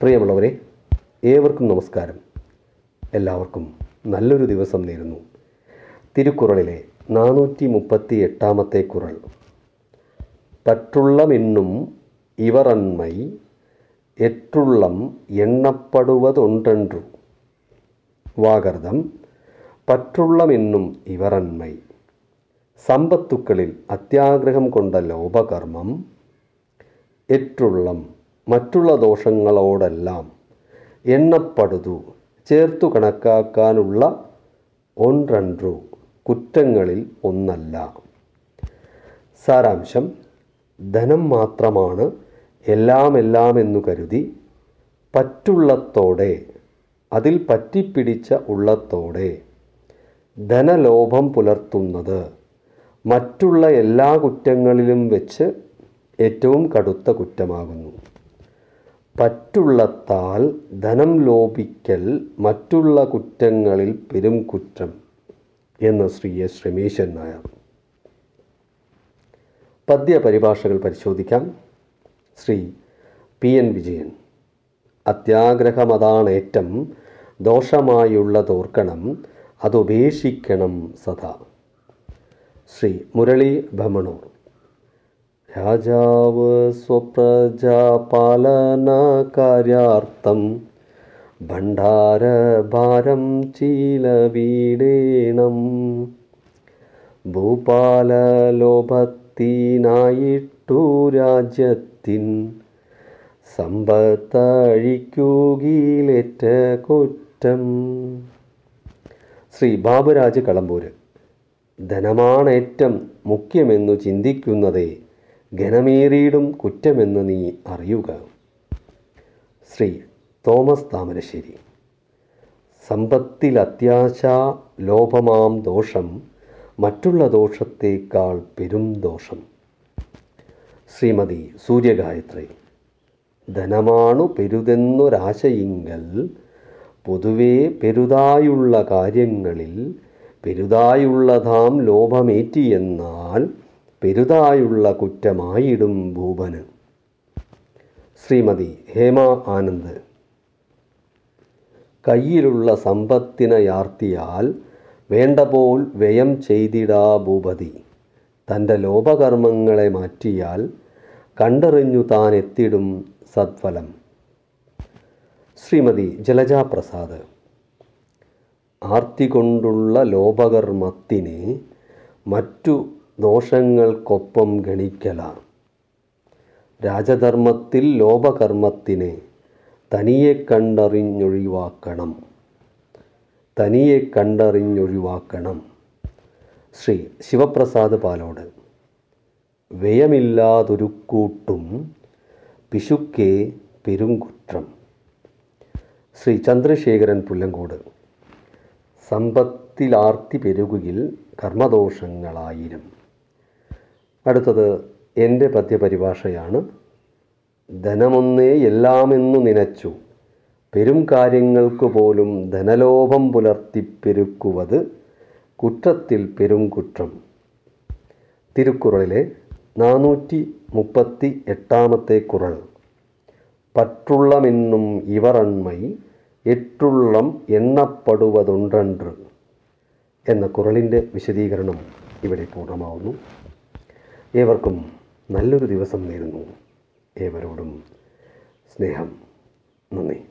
പ്രിയമുള്ളവരെ ഏവർക്കും നമസ്കാരം എല്ലാവർക്കും നല്ലൊരു ദിവസം നേരുന്നു തിരുക്കുറളിലെ നാനൂറ്റി മുപ്പത്തി എട്ടാമത്തെ കുറൾ പറ്റുള്ളമെന്നും ഇവറന്മൈ എട്ടുള്ളം എണ്ണപ്പെടുവതൊണ്ടു വാഗർദം പറ്റുള്ളമെന്നും ഇവറന്മൈ സമ്പത്തുക്കളിൽ അത്യാഗ്രഹം കൊണ്ട ലോപകർമ്മം എറ്റുള്ളം മറ്റുള്ള ദോഷങ്ങളോടെല്ലാം എണ്ണപ്പെടുതു ചേർത്തു കണക്കാക്കാനുള്ള ഒൻരണ്ടു കുറ്റങ്ങളിൽ ഒന്നല്ല സാരാംശം ധനം മാത്രമാണ് എല്ലാം എല്ലാം എന്നു കരുതി പറ്റുള്ളത്തോടെ അതിൽ പറ്റിപ്പിടിച്ച ഉള്ളത്തോടെ ധനലോഭം പുലർത്തുന്നത് മറ്റുള്ള എല്ലാ കുറ്റങ്ങളിലും വെച്ച് ഏറ്റവും കടുത്ത കുറ്റമാകുന്നു പറ്റുള്ളത്താൽ ധനം ലോപിക്കൽ മറ്റുള്ള കുറ്റങ്ങളിൽ പെരും കുറ്റം എന്ന് ശ്രീ എസ് രമേശൻ നായർ പദ്യ പരിഭാഷകൾ പരിശോധിക്കാം ശ്രീ പി എൻ വിജയൻ അത്യാഗ്രഹമതാണേറ്റം ദോഷമായുള്ളതോർക്കണം അതുപേക്ഷിക്കണം സദാ ശ്രീ മുരളി ഭമണൂർ രാജാവ് സ്വപ്രജാപാലന കാര്യാർത്ഥം ഭണ്ഡാരഭാരം ചീലവീടേണം ഭൂപാലലോഭത്തിനായിട്ടു രാജ്യത്തിൻ സമ്പത്തഴിക്കുകയിലേറ്റ കുറ്റം ശ്രീ ബാബുരാജ് കളമ്പൂര് ധനമാണേറ്റം മുഖ്യമെന്നു ചിന്തിക്കുന്നതേ ഘനമേറിയിടും കുറ്റമെന്ന് നീ അറിയുക ശ്രീ തോമസ് താമരശ്ശേരി സമ്പത്തിൽ അത്യാശ ലോഭമാം ദോഷം മറ്റുള്ള ദോഷത്തേക്കാൾ പെരും ദോഷം ശ്രീമതി സൂര്യഗായത്രി ധനമാണു പെരുതെന്നൊരാശയിങ്കൽ പൊതുവേ പെരുതായുള്ള കാര്യങ്ങളിൽ പെരുതായുള്ളതാം ലോഭമേറ്റിയെന്നാൽ പെരുതായുള്ള കുറ്റമായിടും ഭൂപന് ശ്രീമതി ഹേമ ആനന്ദ് കയ്യിലുള്ള സമ്പത്തിനയാർത്തിയാൽ വേണ്ടപോൽ വ്യയം ചെയ്തിടാ ഭൂപതി തൻ്റെ ലോപകർമ്മങ്ങളെ മാറ്റിയാൽ കണ്ടറിഞ്ഞു താൻ എത്തിടും സത്ഫലം ശ്രീമതി ജലജ പ്രസാദ് ആർത്തി കൊണ്ടുള്ള ലോപകർമ്മത്തിനെ മറ്റു ദോഷങ്ങൾക്കൊപ്പം ഗണിക്കല രാജധർമ്മത്തിൽ ലോപകർമ്മത്തിനെ തനിയെ കണ്ടറിഞ്ഞൊഴിവാക്കണം തനിയെ കണ്ടറിഞ്ഞൊഴിവാക്കണം ശ്രീ ശിവപ്രസാദ് പാലോട് വ്യയമില്ലാതൊരു കൂട്ടും പിശുക്കേ പെരുംകുറ്റം ശ്രീ ചന്ദ്രശേഖരൻ പുല്ലങ്കോട് സമ്പത്തിലാർത്തി പെരുകുകിൽ കർമ്മദോഷങ്ങളായിരം അടുത്തത് എൻ്റെ പദ്യപരിഭാഷയാണ് ധനമൊന്നേ എല്ലാമെന്നു നനച്ചു പെരും കാര്യങ്ങൾക്ക് പോലും ധനലോഭം പുലർത്തിപ്പെരുക്കുവത് കുറ്റത്തിൽ പെരും കുറ്റം തിരുക്കുറളിലെ നാനൂറ്റി മുപ്പത്തി എട്ടാമത്തെ കുറൾ പറ്റുള്ളമെന്നും ഇവറന്മൈ എട്ടുള്ളം എണ്ണപ്പെടുവതുണ്ടன்று എന്ന കുറളിൻ്റെ വിശദീകരണം ഇവിടെ പൂർണ്ണമാവുന്നു ഏവർക്കും നല്ലൊരു ദിവസം നേരുന്നു ഏവരോടും സ്നേഹം നന്ദി